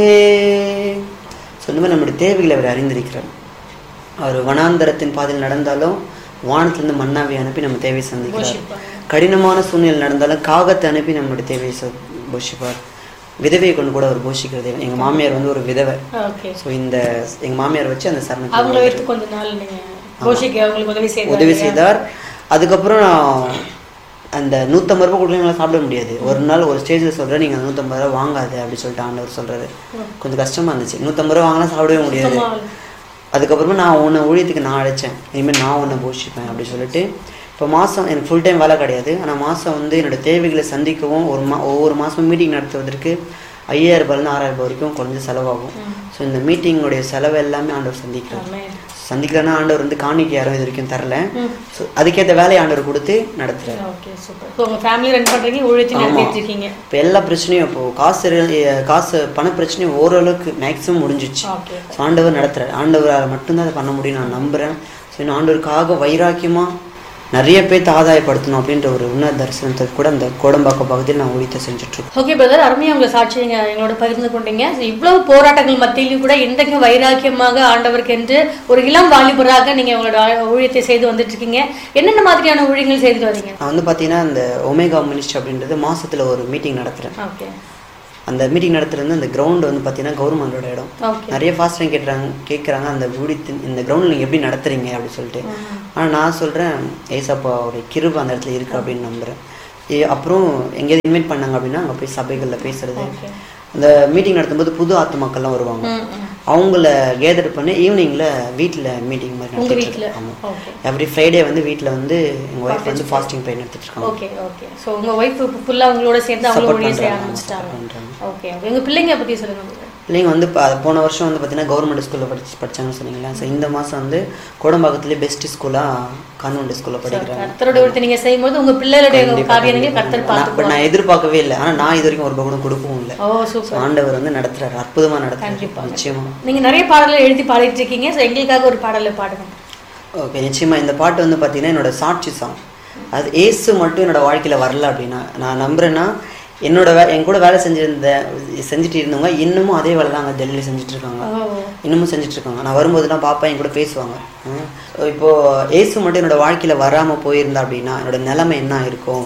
சொல்லுமே நம்முடைய தேவைகளை அவர் அறிந்திருக்கிறார் அவர் வனாந்தரத்தின் பாதையில் நடந்தாலும் வானத்திலிருந்து மன்னாவை அனுப்பி நம்ம தேவையை சந்திக்கிறார் போஷிப்பார். கடினமான சூழ்நிலை நடந்தாலும் காகத்தை அனுப்பி நம்மளுடைய தேவையை ச- போஷிப்பார் விதவையை கொண்டு கூட அவர் போஷிக்கிற தேவன் எங்க மாமியார் வந்து ஒரு விதவை ஓகே ஸோ இந்த எங்க மாமியார் வச்சு அந்த அவங்கள சரணத்தை வைத்து கொஞ்ச நாள் நீங்க கோஷிக்கு அவங்களுக்கு உதவி செய்தார் உதவி செய்தார் அதுக்கப்புறம் நான் அந்த நூற்றம்பது ரூபாய் கொடுக்கலாம் சாப்பிட முடியாது ஒரு நாள் ஒரு ஸ்டேஜில் சொல்கிறேன் நீங்கள் நூற்றம்பது ரூபா வாங்காது அப்படி சொல்லிட்டு ஆண்டவர் சொல்கிறாரு கொஞ்சம் கஷ்டமாக இருந்துச்சு நூற்றம்பது ரூபா வாங்கினா சாப்பிடவே முடியாது சுத்தமா அதுக்கப்புறமா நான் உன்னை ஊழியத்துக்கு நான் அழைச்சேன் இனிமேல் நான் உன்னை போஷிப்பேன் அப்படி சொல்லிட்டு இப்போ மாதம் எனக்கு ஃபுல் டைம் வேலை கிடையாது ஆனால் மாதம் வந்து என்னோட தேவைகளை சந்திக்கவும் ஒரு மா ஒவ்வொரு மாதம் மீட்டிங் நடத்துவதற்கு ஐயாயிரம் ரூபாயிலேருந்து ஆறாயிரம் ரூபாய் வரைக்கும் குறைஞ்ச செலவாகும் ஸோ இந்த மீட்டிங்குடைய செலவு எல்லாமே ஆண்டவர் சந்திக்கிறார் ஆமென். சந்திக்கலன்னா ஆண்டவர் வந்து காணிக்கை யாரும் இது வரைக்கும் தரல ம். ஸோ அதுக்கேற்ற வேலையை ஆண்டவர் கொடுத்து நடத்துறாரு ஓகே சூப்பர் ஸோ உங்க ஃபேமிலி ரன் பண்றீங்க ஊழியத்தையும் நடத்திட்டு இருக்கீங்க இப்போ எல்லா பிரச்சனையும் இப்போ காசு இரு- காசு பண பிரச்சனையும் ஓரளவுக்கு மேக்ஸிமம் முடிஞ்சிச்சு ஓகே ஸோ ஆண்டவர் நடத்துறாரு ஆண்டவரால் மட்டும்தான் அதை பண்ண முடியும் நான் நம்புறேன் ஸோ இன்னும் ஆண்டவருக்காக வைராக்கியமா நிறைய பேர்த்த ஆதாயப்படுத்தணும் அப்படின்ற ஒரு உன்னத தரிசனத்தை கூட அந்த கோடம்பாக்கம் பகுதியில் நான் ஒழித்த செஞ்சுட்டு இருக்கோம் ஓகே பிரதர் அருமையா உங்க சாட்சியை நீங்க எங்களோட பகிர்ந்து கொண்டீங்க So, இவ்வளவு போராட்டங்கள் மத்தியிலும் கூட இன்றைக்கும் வைராக்கியமாக ஆண்டவருக்கு என்று ஒரு இளம் வாலிபராக நீங்க உங்களோட ஆ- ஊழியத்தை செய்து வந்துட்டு இருக்கீங்க என்னென்ன மாதிரியான ஊழியங்கள் செய்துட்டு வரீங்க நான் வந்து பார்த்தீங்கன்னா இந்த ஒமேகா மினிஸ்ட்ரி அப்படின்றது மாசத்துல ஒரு மீட்டிங் நடத்துறேன் ஓகே அந்த மீட்டிங் நடத்துறது அந்த கிரவுண்ட் வந்து பார்த்தீங்கன்னா கவர்மெண்டோட இடம் ஓகே நிறைய ஃபாஸ்ட் கேட்குறாங்க கேட்குறாங்க அந்த ஊழியத்தின் இந்த கிரவுண்டில் நீங்கள் எப்படி நடத்துறீங்க அப்படி சொல்லிட்டு ஆனால் நான் சொல்கிறேன் ஏசப்பாவுடைய கிருப அந்த இடத்துல இருக்குது அப்படின்னு நம்புகிறேன் அப்புறம் எங்கேயாவது இன்வைட் பண்ணாங்க அப்படின்னா அங்கே போய் சபைகளில் பேசுறது ஓகே அந்த மீட்டிங் நடத்தும்போது புது ஆத்துமாக்கள்லாம் வருவாங்க ம், ம். அவங்கள கேதர் பண்ணி ஈவினிங்கில் வீட்டில் மீட்டிங் மாதிரி உங்க நடத்திட்டு வீட்ல ஆமாம் ஓகே எவ்ரி ஃப்ரைடே வந்து வீட்டில் வந்து எங்கள் ஒய்ஃப் வந்து ஃபாஸ்டிங் ப்ரே நடத்திட்டு இருக்காங்க ஓகே ஓகே ஸோ உங்க ஒய்ஃப் ஃபுல்லா உங்களோட சேர்ந்து அவங்களும் Support ஊழியம் செய்ய பண்றாங்க, ஆரம்பிச்சிட்டாங்க support பண்றாங்க. ஓகே எங்க பிள்ளைங்க பத்தி சொல்லுங்க brother. பிள்ளைங்க வந்து இப்போ போன வருஷம் வந்து பார்த்தீங்கன்னா கவர்மெண்ட் ஸ்கூலில் படிச்சு படிச்சாங்கன்னு சொன்னீங்களா ஸோ இந்த மாதம் வந்து கோடம்பாக்கத்துலேயே பெஸ்ட் ஸ்கூலாக கான்வெண்ட் ஸ்கூலில் படிக்கிறாங்க கர்த்தரோட ஊழியத்தை நீங்க செய்யும்போது உங்க பிள்ளைகளுடைய காரியங்களை கர்த்தர் நான் பார்த்து but நான் எதிர்பார்க்கவே இல்லை ஆனால் நான் இது வரைக்கும் ஒரு பகுடம் கொடுக்கவும் இல்லை ஓ ஸோ சூப்பர் ஆண்டவர் வந்து நடத்துறாரு அற்புதமா நடத்துறாரு கண்டிப்பா. நிச்சயமா நீங்க நிறைய பாடல்கள் எழுதி பாடிட்டு இருக்கீங்க ஸோ எங்களுக்காக ஒரு பாடலை பாடுங்க ஓகே நிச்சயமா இந்த பாட்டு வந்து பார்த்தீங்கன்னா என்னோட சாட்சி சாங் அது ஏசு மட்டும் என்னோட வாழ்க்கையில வரல அப்படின்னா நான் நம்புறேன்னா என்னோட வே என் கூட வேலை செஞ்சிருந்த செஞ்சுட்டு இருந்தவங்க இன்னமும் அதே வேலை தான் அங்கே டெல்லியில் செஞ்சுட்டு இருக்காங்க ஓ இன்னமும் செஞ்சுட்டு இருக்காங்க நான் வரும்போதெல்லாம் பாப்பா என் கூட பேசுவாங்க ம். இப்போ ஏசு மட்டும் என்னோட வாழ்க்கையில வராம போயிருந்தா அப்படின்னா என்னோட நிலைமை என்ன இருக்கும்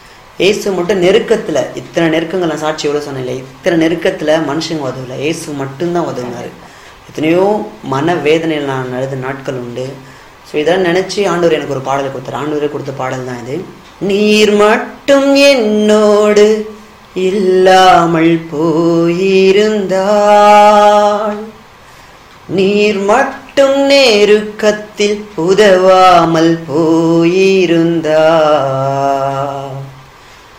ஏசு மட்டும் நெருக்கத்துல இத்தனை நெருக்கங்கள் நான் சாட்சி எவ்வளோ சொன்னேன் இத்தனை நெருக்கத்துல மனுஷங்க உதவல ஏசு மட்டும்தான் உதவுனாரு எத்தனையோ மன வேதனையில் நான் அழுத நாட்கள் உண்டு ஸோ இதெல்லாம் நினைச்சு ஆண்டவர் எனக்கு ஒரு பாடல் கொடுத்தாரு ஆண்டவரே கொடுத்த பாடல் தான் இது நீர் மட்டும் என்னோடு இல்லாமல் போயிருந்தாள் நீர் மட்டும் நெருக்கத்தில் உதவாமல் போயிருந்தா